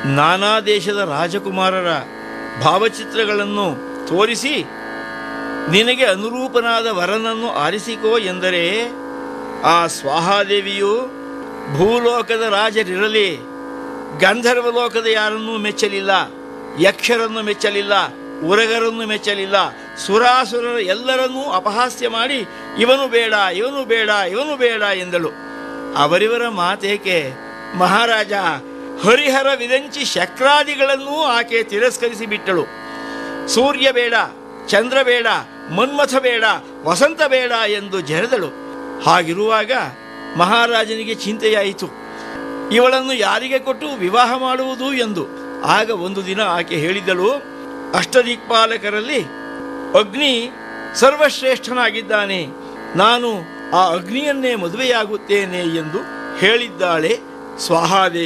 ನಾನಾ ದೇಶದ ರಾಜಕುಮಾರರ ಭಾವಚಿತ್ರಗಳನ್ನು ತೋರಿಸಿ ನಿನಗೆ ಅನುರೂಪನಾದ ವರನನ್ನು ಆರಿಸಿಕೋ ಎಂದರೆ ಆ ಸ್ವಾಹಾದೇವಿಯು ಭೂಲೋಕದ ರಾಜರಿರಲಿ ಗಂಧರ್ವ ಲೋಕದ ಯಾರನ್ನೂ ಮೆಚ್ಚಲಿಲ್ಲ ಯಕ್ಷರನ್ನು ಮೆಚ್ಚಲಿಲ್ಲ ಉರಗರನ್ನು ಮೆಚ್ಚಲಿಲ್ಲ ಸುರಾಸುರರ ಎಲ್ಲರನ್ನೂ ಅಪಹಾಸ್ಯ ಮಾಡಿ ಇವನು ಬೇಡ ಇವನು ಬೇಡ ಇವನು ಬೇಡ ಎಂದಳು ಅವರಿವರ ಮಾತೇಕೆ ಮಹಾರಾಜ ಹರಿಹರ ವಿದಂಚಿ ಶಕ್ರಾದಿಗಳನ್ನೂ ಆಕೆ ತಿರಸ್ಕರಿಸಿ ಬಿಟ್ಟಳು ಸೂರ್ಯ ಬೇಡ ಚಂದ್ರ ಬೇಡ ಮನ್ಮಥ ಬೇಡ ವಸಂತ ಬೇಡ ಎಂದು ಜರೆದಳು ಹಾಗಿರುವಾಗ ಮಹಾರಾಜನಿಗೆ ಚಿಂತೆಯಾಯಿತು ಇವಳನ್ನು ಯಾರಿಗೆ ಕೊಟ್ಟು ವಿವಾಹ ಮಾಡುವುದು ಎಂದು ಆಗ ಒಂದು ದಿನ ಆಕೆ ಹೇಳಿದಳು ಅಷ್ಟದಿಕ್ಪಾಲಕರಲ್ಲಿ ಅಗ್ನಿ ಸರ್ವಶ್ರೇಷ್ಠನಾಗಿದ್ದಾನೆ ನಾನು ಆ ಅಗ್ನಿಯನ್ನೇ ಮದುವೆಯಾಗುತ್ತೇನೆ ಎಂದು ಹೇಳಿದ್ದಾಳೆ ಸ್ವಾಹಾದೇವಿ